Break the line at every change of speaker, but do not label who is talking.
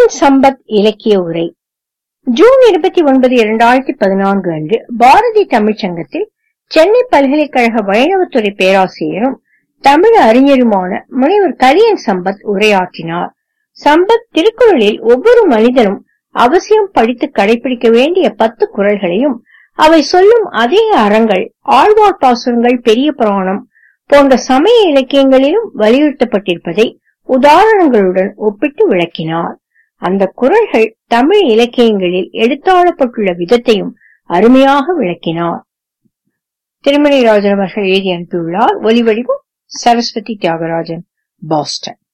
கலியன் சம்பத் இலக்கிய உரை ஜூன் இருபத்தி ஒன்பது இரண்டாயிரத்தி பதினான்கு அன்று பாரதி தமிழ்ச்சங்கத்தில் சென்னை பல்கலைக்கழக வைணவத்துறை பேராசிரியரும் தமிழ் அறிஞருமான முனைவர் கலியன் சம்பத் உரையாற்றினார் சம்பத் திருக்குறளில் ஒவ்வொரு மனிதனும் அவசியம் படித்து கடைபிடிக்க வேண்டிய பத்து குறள்களையும் அவை சொல்லும் அதே அறங்கள் ஆழ்வார் பாசுரங்கள் பெரிய புராணம் போன்ற சமய இலக்கியங்களிலும் வலியுறுத்தப்பட்டிருப்பதை உதாரணங்களுடன் ஒப்பிட்டு விளக்கினார் அந்த குறள்கள் தமிழ் இலக்கியங்களில் எடுத்தாளப்பட்டுள்ள விதத்தையும் அருமையாக விளக்கினார் திருமணி ராஜன் அவர்கள் எழுதி அனுப்பியுள்ளார் ஒலிவடிவம் சரஸ்வதி தியாகராஜன் பாஸ்டன்